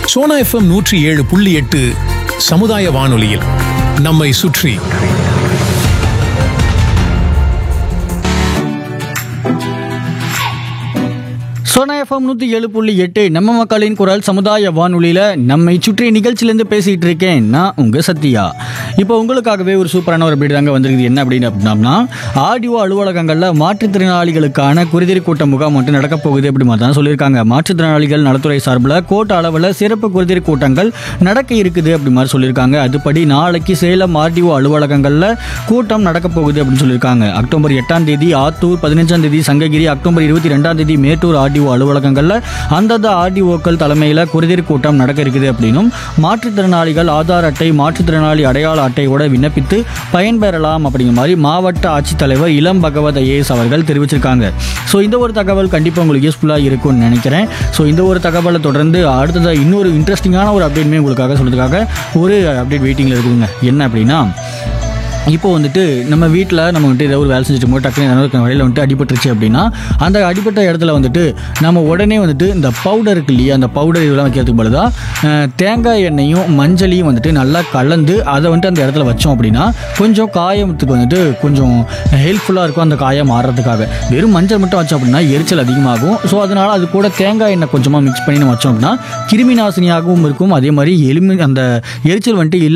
Sona FM நூற்றி ஏழு புள்ளி எட்டு சமுதாய வானொலியில் நம்மை சுற்றி சோனா எஃப்எம் நூற்றி ஏழு புள்ளி எட்டு நம்ம மக்களின் குரல் சமுதாய வானொலியில் நம்மை சுற்றி நிகழ்ச்சியிலேருந்து பேசிகிட்டு இருக்கேன் நான் உங்கள் சத்யா இப்போ உங்களுக்காகவே ஒரு சூப்பரான ஒரு அப்படி தாங்க வந்திருக்குது என்ன அப்படின்னு அப்படின்னா ஆடியோ அலுவலகங்களில் மாற்றுத்திறனாளிகளுக்கான குருதிரி கூட்டம் முகாம் மட்டும் நடக்க போகுது அப்படி மாதிரி தான் சொல்லியிருக்காங்க மாற்றுத்திறனாளிகள் நலத்துறை சார்பில் கோட்ட அளவில் சிறப்பு குருதிரி கூட்டங்கள் நடக்க இருக்குது அப்படி மாதிரி சொல்லியிருக்காங்க அதுபடி நாளைக்கு சேலம் ஆர்டிஓ அலுவலகங்களில் கூட்டம் நடக்க போகுது அப்படின்னு சொல்லியிருக்காங்க அக்டோபர் எட்டாம் தேதி ஆத்தூர் பதினஞ்சாம் தேதி சங்ககிரி அக்டோபர் இருபத்தி ரெண்டாம் தேதி மேட்டூர் ஆர்டிஓ அலுவலகங்களில் அந்தந்த ஆர்டிஓக்கள் தலைமையில் குருதிர் கூட்டம் நடக்க இருக்குது அப்படின்னும் மாற்றுத்திறனாளிகள் ஆதார் அட்டை மாற்றுத்திறனாளி அடையாள அட்டையோட விண்ணப்பித்து பயன்பெறலாம் அப்படிங்கிற மாதிரி மாவட்ட ஆட்சித்தலைவர் இளம் பகவத் ஐஏஎஸ் அவர்கள் தெரிவிச்சிருக்காங்க ஸோ இந்த ஒரு தகவல் கண்டிப்பாக உங்களுக்கு யூஸ்ஃபுல்லாக இருக்கும்னு நினைக்கிறேன் ஸோ இந்த ஒரு தகவலை தொடர்ந்து அடுத்ததாக இன்னொரு இன்ட்ரெஸ்டிங்கான ஒரு அப்டேட்மே உங்களுக்காக சொல்றதுக்காக ஒரு அப்டேட் வெயிட்டிங்கில் இருக்குங்க என்ன அப்படின்னா இப்போ வந்துட்டு நம்ம வீட்டில் நம்ம வந்துட்டு ஏதாவது ஒரு வேலை செஞ்சுட்டு போது டக்குனு ஏதாவது வழியில் வந்துட்டு அடிபட்டுருச்சு அப்படின்னா அந்த அடிபட்ட இடத்துல வந்துட்டு நம்ம உடனே வந்துட்டு இந்த பவுடர் இருக்கு இல்லையா அந்த பவுடர் இதெல்லாம் வைக்கிறதுக்கு பதிலாக தேங்காய் எண்ணெயும் மஞ்சளையும் வந்துட்டு நல்லா கலந்து அதை வந்துட்டு அந்த இடத்துல வச்சோம் அப்படின்னா கொஞ்சம் காயத்துக்கு வந்துட்டு கொஞ்சம் ஹெல்ப்ஃபுல்லாக இருக்கும் அந்த காயம் மாறுறதுக்காக வெறும் மஞ்சள் மட்டும் வச்சோம் அப்படின்னா எரிச்சல் அதிகமாகும் ஸோ அதனால் அது கூட தேங்காய் எண்ணெய் கொஞ்சமாக மிக்ஸ் பண்ணி நம்ம வச்சோம் அப்படின்னா கிருமி நாசினியாகவும் இருக்கும் அதே மாதிரி எலும்பு அந்த எரிச்சல் வந்துட்டு இல்லை